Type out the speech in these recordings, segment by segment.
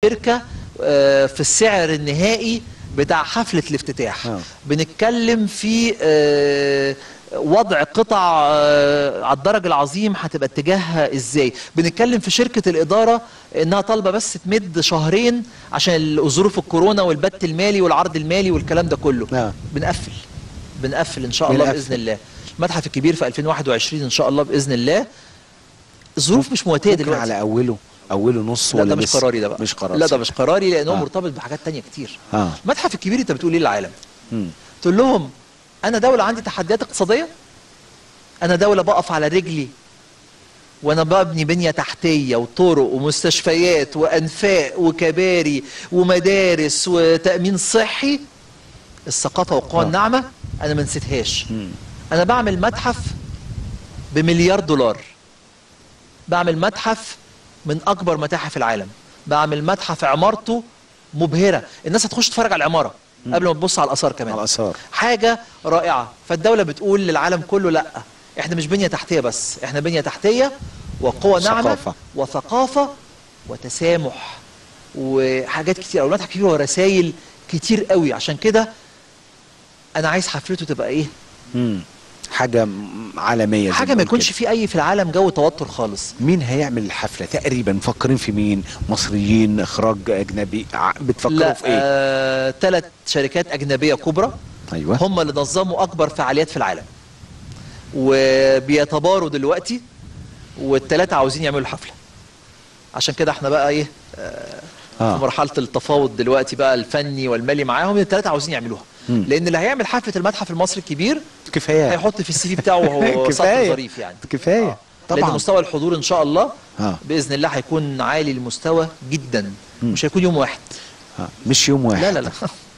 الشركه آه، في السعر النهائي بتاع حفله الافتتاح آه. بنتكلم في آه، وضع قطع آه، على الدرج العظيم هتبقى اتجاهها ازاي بنتكلم في شركه الاداره انها طالبه بس تمد شهرين عشان ظروف الكورونا والبت المالي والعرض المالي والكلام ده كله آه. بنقفل بنقفل ان شاء الله بنقفل. باذن الله المتحف الكبير في 2021 ان شاء الله باذن الله الظروف مش مواتيه ممكن دلوقتي على اوله اوله نص لا ولا ده مش لسه؟ قراري ده بقى مش قرار لا ده مش قراري لان هو آه. مرتبط بحاجات تانية كتير اه المتحف الكبير انت بتقول ايه للعالم مم. تقول لهم انا دوله عندي تحديات اقتصاديه انا دوله بقف على رجلي وانا ببني بنيه تحتيه وطرق ومستشفيات وانفاق وكباري ومدارس وتامين صحي الثقافه والقوى آه. الناعمه انا ما نسيتهاش مم. انا بعمل متحف بمليار دولار بعمل متحف من اكبر متاحف العالم بعمل متحف عمارته مبهره الناس هتخش تتفرج على العماره قبل ما تبص على الاثار كمان على الاثار حاجه رائعه فالدوله بتقول للعالم كله لا احنا مش بنيه تحتيه بس احنا بنيه تحتيه وقوه ناعمه ثقافة. وثقافه وتسامح وحاجات كتير او متحف كبير ورسائل كتير قوي عشان كده انا عايز حفلته تبقى ايه مم. حاجه م- عالميه زي حاجه ما بنقول يكونش كده. في اي في العالم جو توتر خالص مين هيعمل الحفله تقريبا مفكرين في مين مصريين اخراج اجنبي ع- بتفكروا لا في ايه آه، ثلاث شركات اجنبيه كبرى ايوه هم اللي نظموا اكبر فعاليات في العالم وبيتباروا دلوقتي والثلاثه عاوزين يعملوا الحفله عشان كده احنا بقى ايه آه، في اه مرحله التفاوض دلوقتي بقى الفني والمالي معاهم الثلاثه عاوزين يعملوها مم. لان اللي هيعمل حفله المتحف المصري الكبير كفايه هيحط في السي في بتاعه وهو سطر كفايه ظريف يعني كفايه آه. لان طبعا مستوى الحضور ان شاء الله اه باذن الله هيكون عالي المستوى جدا مم. مش هيكون يوم واحد آه. مش يوم واحد لا لا لا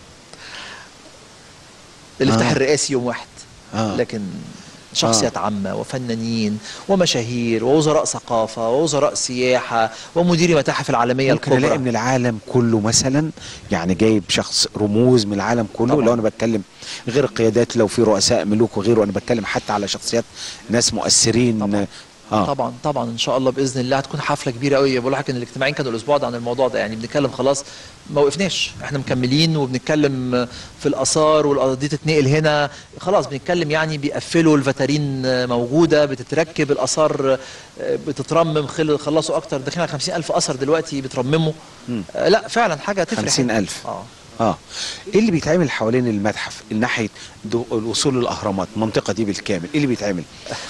الافتتاح آه. الرئاسي يوم واحد آه. لكن شخصيات عامة وفنانين ومشاهير ووزراء ثقافة ووزراء سياحة ومديري متاحف العالمية ممكن الاقي من الكبرى العالم كله مثلا يعني جايب شخص رموز من العالم كله طبعاً. لو انا بتكلم غير القيادات لو في رؤساء ملوك وغيره انا بتكلم حتى على شخصيات ناس مؤثرين طبعاً. اه طبعا طبعا ان شاء الله باذن الله هتكون حفله كبيره قوي بقول لك ان الاجتماعين كانوا الاسبوع ده عن الموضوع ده يعني بنتكلم خلاص ما وقفناش احنا مكملين وبنتكلم في الاثار والارضيه تتنقل هنا خلاص بنتكلم يعني بيقفلوا الفترين موجوده بتتركب الاثار بتترمم خل- خلصوا اكتر داخلين على 50000 اثر دلوقتي بترمموا مم. آه، لا فعلا حاجه تفرح 50000 اه اه ايه اللي بيتعمل حوالين المتحف ناحيه دو- الوصول للاهرامات المنطقه دي بالكامل ايه اللي بيتعمل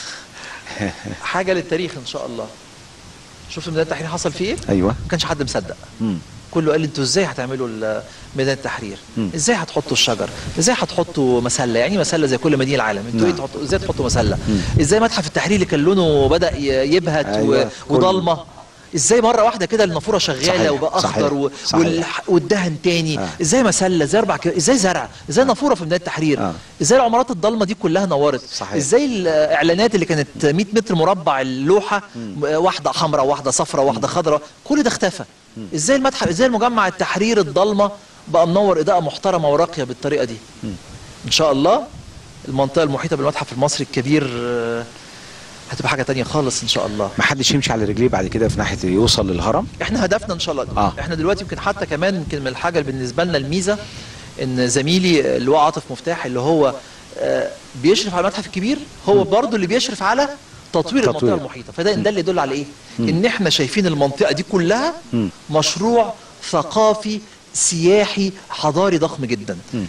حاجه للتاريخ ان شاء الله شفت ميدان التحرير حصل فيه ايه؟ ايوه ما كانش حد مصدق مم. كله قال لي انتوا ازاي هتعملوا ال- ميدان التحرير مم. ازاي هتحطوا الشجر ازاي هتحطوا مسله يعني إيه مسله زي كل مدينه العالم انتوا ايه نعم. تحطوا ازاي تحطوا مسله مم. ازاي متحف التحرير اللي كان لونه بدا ي- يبهت أيوة، و... وضلمه ازاي مره واحده كده النافوره شغاله صحيح، وبقى صحيح، اخضر و... صحيح. والح... والدهن تاني آه. ازاي مسله ازاي اربع كيلو ازاي زرع ازاي نافوره في ميدان التحرير آه. ازاي العمارات الضلمه دي كلها نورت صحيح. ازاي الاعلانات اللي كانت 100 متر مربع اللوحه واحده حمراء واحده صفراء واحده خضراء كل ده اختفى ازاي المتحف ازاي المجمع التحرير الضلمه بقى منور اضاءه محترمه وراقيه بالطريقه دي ان شاء الله المنطقه المحيطه بالمتحف المصري الكبير آه، هتبقى حاجه تانية خالص ان شاء الله ما حدش يمشي على رجليه بعد كده في ناحيه يوصل للهرم احنا هدفنا ان شاء الله آه. احنا دلوقتي يمكن حتى كمان يمكن من الحاجه اللي بالنسبه لنا الميزه ان زميلي اللي هو عاطف مفتاح اللي هو آه، بيشرف على المتحف الكبير هو برضه اللي بيشرف على تطوير المنطقه تطوير. المحيطه فده ده اللي يدل على ايه ان احنا شايفين المنطقه دي كلها مم. مشروع ثقافي سياحي حضاري ضخم جدا مم.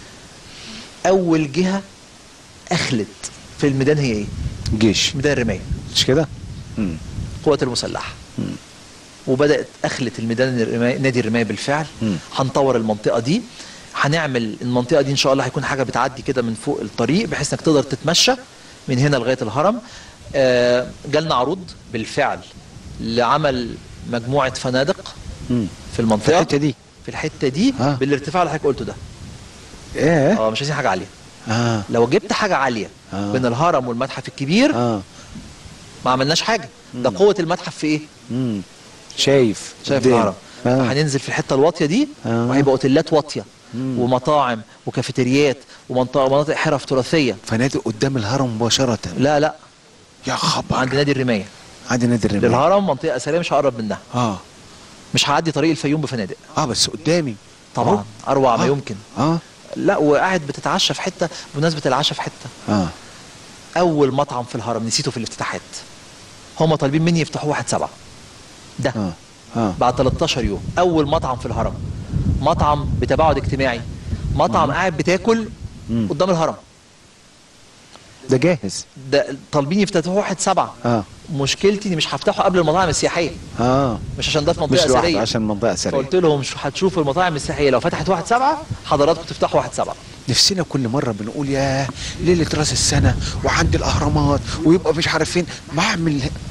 اول جهه اخلت في الميدان هي ايه جيش ميدان الرمايه مش كده مم. القوات المسلحه مم. وبدات اخلت الميدان الرماية نادي الرمايه بالفعل مم. هنطور المنطقه دي هنعمل المنطقه دي ان شاء الله هيكون حاجه بتعدي كده من فوق الطريق بحيث انك تقدر تتمشى من هنا لغايه الهرم آه، جالنا عروض بالفعل لعمل مجموعه فنادق مم. في المنطقه في الحته دي في الحته دي آه. بالارتفاع اللي حضرتك قلته ده ايه اه مش عايزين حاجه عاليه اه لو جبت حاجه عاليه آه. بين الهرم والمتحف الكبير اه ما عملناش حاجه ده قوه المتحف في ايه مم. شايف شايف قدام. الهرم آه. هننزل في الحته الواطيه دي آه. وهيبقى اوتيلات واطيه مم. ومطاعم وكافيتريات ومنطقه مناطق حرف تراثيه فنادق قدام الهرم مباشره لا لا يا خبر عند نادي الرمايه عند نادي الرماية للهرم منطقه اثريه مش هقرب منها اه مش هعدي طريق الفيوم بفنادق اه بس قدامي طبعا أهو. اروع ما آه. يمكن اه لا وقاعد بتتعشى في حته بمناسبه العشاء في حته اه اول مطعم في الهرم نسيته في الافتتاحات هم طالبين مني يفتحوا واحد سبعة ده اه اه بعد 13 يوم اول مطعم في الهرم مطعم بتباعد اجتماعي مطعم قاعد بتاكل مم. قدام الهرم ده جاهز ده طالبين يفتتحوا واحد سبعة اه مشكلتي اني مش هفتحه قبل المطاعم السياحيه اه مش عشان ده في مش منطقه لوحده اثريه عشان منطقه اثريه فقلت لهم شو هتشوفوا المطاعم السياحيه لو فتحت واحد سبعة حضراتكم تفتحوا واحد سبعة نفسنا كل مره بنقول يا ليله راس السنه وعند الاهرامات ويبقى مش عارف فين بعمل